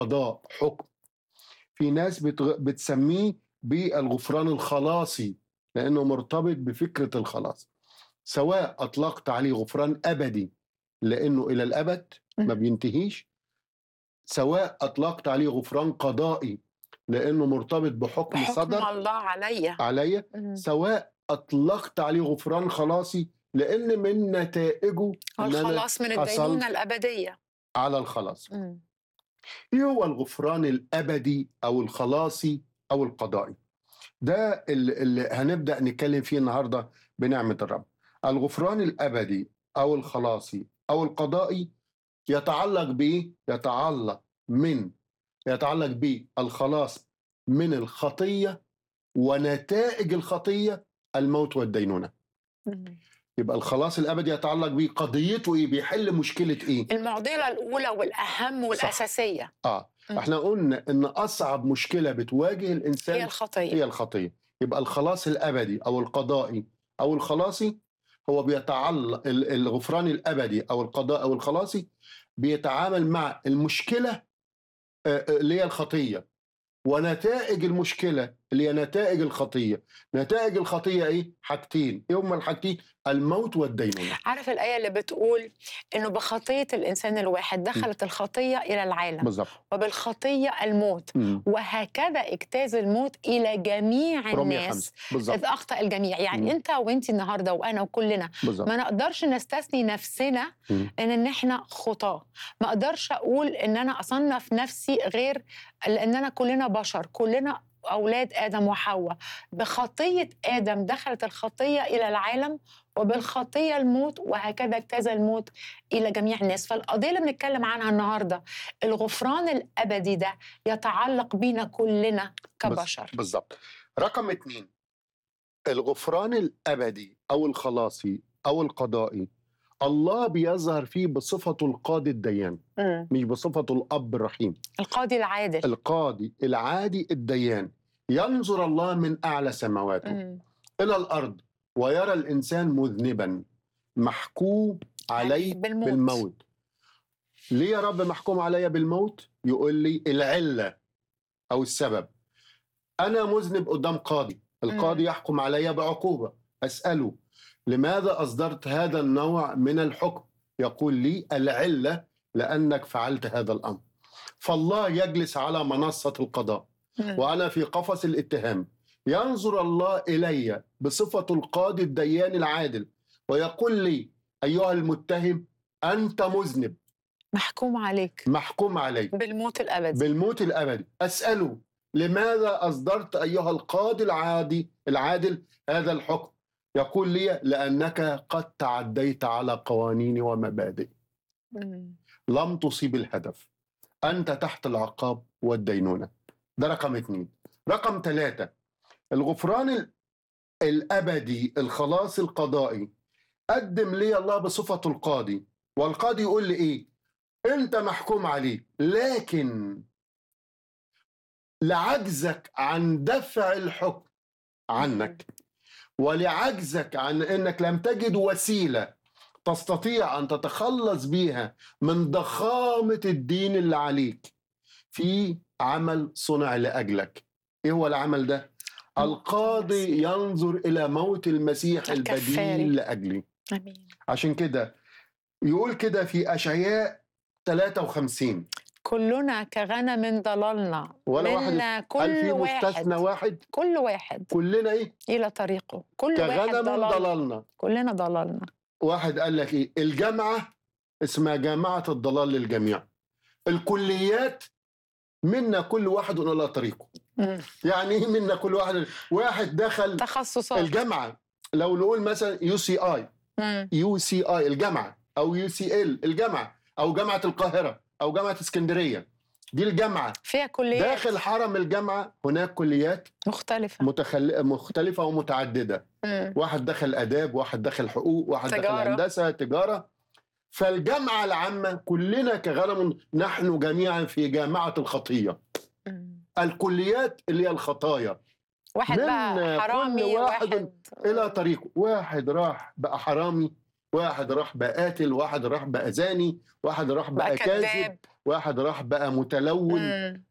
قضاء حكم في ناس بتغ... بتسميه بالغفران الخلاصي لانه مرتبط بفكره الخلاص سواء اطلقت عليه غفران ابدي لانه الى الابد ما بينتهيش سواء اطلقت عليه غفران قضائي لانه مرتبط بحكم حكم صدر الله عليا عليا مم. سواء اطلقت عليه غفران خلاصي لان من نتائجه إن أنا الخلاص من حصلت الدينونة الأبدية على الخلاص مم. ايه هو الغفران الابدي او الخلاصي او القضائي ده اللي اللي هنبدا نتكلم فيه النهارده بنعمه الرب الغفران الابدي او الخلاصي او القضائي يتعلق بايه يتعلق من يتعلق بالخلاص من الخطيه ونتائج الخطيه الموت والدينونه مم. يبقى الخلاص الابدي يتعلق بيه قضيته ايه بيحل مشكله ايه المعضلة الأولى والأهم والأساسية اه مم. احنا قلنا ان اصعب مشكله بتواجه هي الانسان الخطية هي الخطيه يبقى الخلاص الابدي او القضائي او الخلاصي هو بيتعلق ال- الغفران الابدي او القضاء او الخلاصي بيتعامل مع المشكله آه، آه، اللي هي الخطيه ونتائج المشكله اللي هي نتائج الخطيه نتائج الخطيه ايه حاجتين ايه هما الحاجتين الموت والدينونه عارف الآية اللي بتقول إنه بخطية الإنسان الواحد دخلت الخطية إلى العالم بالظبط وبالخطية الموت مم. وهكذا اجتاز الموت إلى جميع رمية الناس خمسة بالظبط إذ أخطأ الجميع يعني مم. أنت وأنت النهاردة وأنا وكلنا بالظبط ما نقدرش نستثني نفسنا مم. ان ان احنا خطاه ما اقدرش اقول ان انا اصنف نفسي غير لاننا كلنا بشر كلنا اولاد ادم وحواء بخطيه ادم دخلت الخطيه الى العالم وبالخطيه الموت وهكذا اجتاز الموت الى جميع الناس فالقضيه اللي بنتكلم عنها النهارده الغفران الابدي ده يتعلق بينا كلنا كبشر بز- بالظبط رقم اتنين الغفران الابدي او الخلاصي او القضائي الله بيظهر فيه بصفته القاضي الديان مم. مش بصفته الاب الرحيم القاضي العادل القاضي العادي الديان ينظر الله من اعلى سماواته مم. الى الارض ويرى الانسان مذنبا محكوم عليه بالموت. بالموت ليه يا رب محكوم عليا بالموت يقول لي العله او السبب انا مذنب قدام قاضي القاضي مم. يحكم عليا بعقوبه اساله لماذا اصدرت هذا النوع من الحكم يقول لي العله لانك فعلت هذا الامر فالله يجلس على منصه القضاء مم. وانا في قفص الاتهام ينظر الله الي بصفه القاضي الديان العادل ويقول لي ايها المتهم انت مذنب محكوم عليك محكوم عليك بالموت الابدي بالموت الابدي اساله لماذا اصدرت ايها القاضي العادي العادل هذا الحكم يقول لي لانك قد تعديت على قوانيني ومبادئي مم. لم تصيب الهدف انت تحت العقاب والدينونه ده رقم اثنين رقم ثلاثة الغفران ال- الابدي الخلاص القضائي قدم لي الله بصفة القاضي والقاضي يقول لي ايه انت محكوم عليه لكن لعجزك عن دفع الحكم عنك ولعجزك عن انك لم تجد وسيله تستطيع ان تتخلص بيها من ضخامه الدين اللي عليك في عمل صنع لاجلك ايه هو العمل ده القاضي ينظر الى موت المسيح الكفاري. البديل لاجلي امين عشان كده يقول كده في اشعياء 53 كلنا كغنم ضللنا ولا واحد منا هل كل في واحد مستثنى واحد كل واحد كلنا ايه الى طريقه كل واحد كغنم ضلل ضللنا كلنا ضللنا واحد قال لك ايه الجامعه اسمها جامعه الضلال للجميع الكليات منا كل واحد الى طريقه مم. يعني ايه منا كل واحد واحد دخل تخصصات الجامعه لو نقول مثلا يو سي اي مم. يو سي اي الجامعه او يو سي ال الجامعه او جامعه القاهره او جامعه اسكندريه دي الجامعه فيها كليات داخل حرم الجامعه هناك كليات مختلفة متخل... مختلفه ومتعدده مم. واحد دخل اداب واحد دخل حقوق واحد دخل تجارة. هندسه تجاره فالجامعه العامه كلنا كغنم نحن جميعا في جامعه الخطيه مم. الكليات اللي هي الخطايا واحد من بقى كل حرامي واحد واحد الى طريقه واحد راح بقى حرامي واحد راح بقى قاتل واحد راح بقى زاني واحد راح بقى, بقى كاذب كذاب واحد راح بقى متلون إمم.